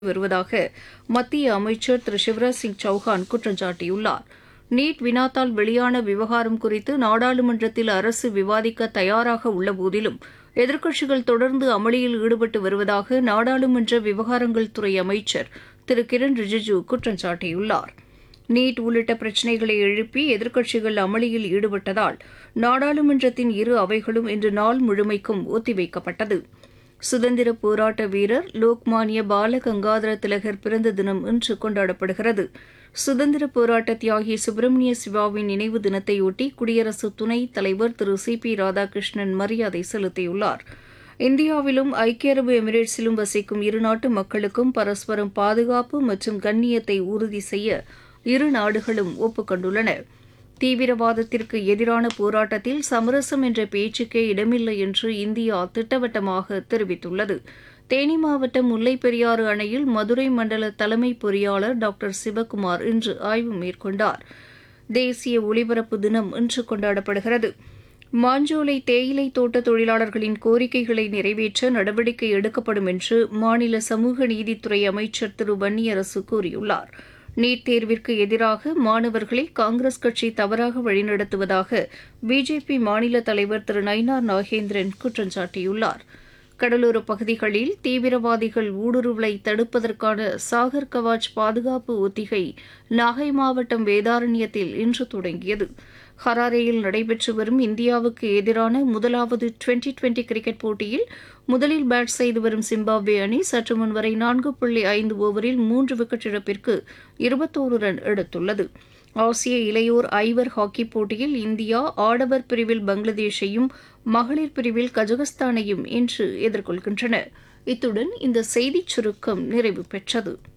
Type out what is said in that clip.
வருவதாக மத்திய அமைச்சர் திரு சிவராஜ் சிங் சௌஹான் குற்றம் சாட்டியுள்ளார் நீட் வினாத்தால் வெளியான விவகாரம் குறித்து நாடாளுமன்றத்தில் அரசு விவாதிக்க தயாராக உள்ளபோதிலும் எதிர்க்கட்சிகள் தொடர்ந்து அமளியில் ஈடுபட்டு வருவதாக நாடாளுமன்ற விவகாரங்கள் துறை அமைச்சர் திரு கிரண் ரிஜிஜு குற்றம் சாட்டியுள்ளார் நீட் உள்ளிட்ட பிரச்சினைகளை எழுப்பி எதிர்க்கட்சிகள் அமளியில் ஈடுபட்டதால் நாடாளுமன்றத்தின் இரு அவைகளும் இன்று நாள் முழுமைக்கும் ஒத்திவைக்கப்பட்டது சுதந்திர போராட்ட வீரர் லோக்மானிய பால கங்காதர திலகர் பிறந்த தினம் இன்று கொண்டாடப்படுகிறது சுதந்திர போராட்ட தியாகி சுப்பிரமணிய சிவாவின் நினைவு தினத்தையொட்டி குடியரசு துணைத் தலைவர் திரு சி பி ராதாகிருஷ்ணன் மரியாதை செலுத்தியுள்ளார் இந்தியாவிலும் ஐக்கிய அரபு எமிரேட்ஸிலும் வசிக்கும் இருநாட்டு மக்களுக்கும் பரஸ்பரம் பாதுகாப்பு மற்றும் கண்ணியத்தை உறுதி செய்ய இரு நாடுகளும் ஒப்புக்கொண்டுள்ளன தீவிரவாதத்திற்கு எதிரான போராட்டத்தில் சமரசம் என்ற பேச்சுக்கே இடமில்லை என்று இந்தியா திட்டவட்டமாக தெரிவித்துள்ளது தேனி மாவட்டம் முல்லைப் பெரியாறு அணையில் மதுரை மண்டல தலைமை பொறியாளர் டாக்டர் சிவக்குமார் இன்று ஆய்வு மேற்கொண்டார் தேசிய ஒலிபரப்பு தினம் இன்று கொண்டாடப்படுகிறது மாஞ்சோலை தேயிலை தோட்ட தொழிலாளர்களின் கோரிக்கைகளை நிறைவேற்ற நடவடிக்கை எடுக்கப்படும் என்று மாநில சமூக நீதித்துறை அமைச்சர் திரு வன்னியரசு கூறியுள்ளார் நீட் தேர்விற்கு எதிராக மாணவர்களை காங்கிரஸ் கட்சி தவறாக வழிநடத்துவதாக பிஜேபி மாநில தலைவர் திரு நயினார் நாகேந்திரன் குற்றம் சாட்டியுள்ளார் கடலோர பகுதிகளில் தீவிரவாதிகள் ஊடுருவலை தடுப்பதற்கான சாகர் கவாச் பாதுகாப்பு ஒத்திகை நாகை மாவட்டம் வேதாரண்யத்தில் இன்று தொடங்கியது ஹராரேயில் நடைபெற்று வரும் இந்தியாவுக்கு எதிரான முதலாவது டுவெண்டி டுவெண்டி கிரிக்கெட் போட்டியில் முதலில் பேட் செய்து வரும் சிம்பாப்வே அணி சற்று முன் வரை நான்கு புள்ளி ஐந்து ஓவரில் மூன்று விக்கெட் இழப்பிற்கு இருபத்தோரு ரன் எடுத்துள்ளது ஆசிய இளையோர் ஐவர் ஹாக்கி போட்டியில் இந்தியா ஆடவர் பிரிவில் பங்களாதேஷையும் மகளிர் பிரிவில் கஜகஸ்தானையும் இன்று எதிர்கொள்கின்றன இத்துடன் இந்த செய்திச் சுருக்கம் நிறைவு பெற்றது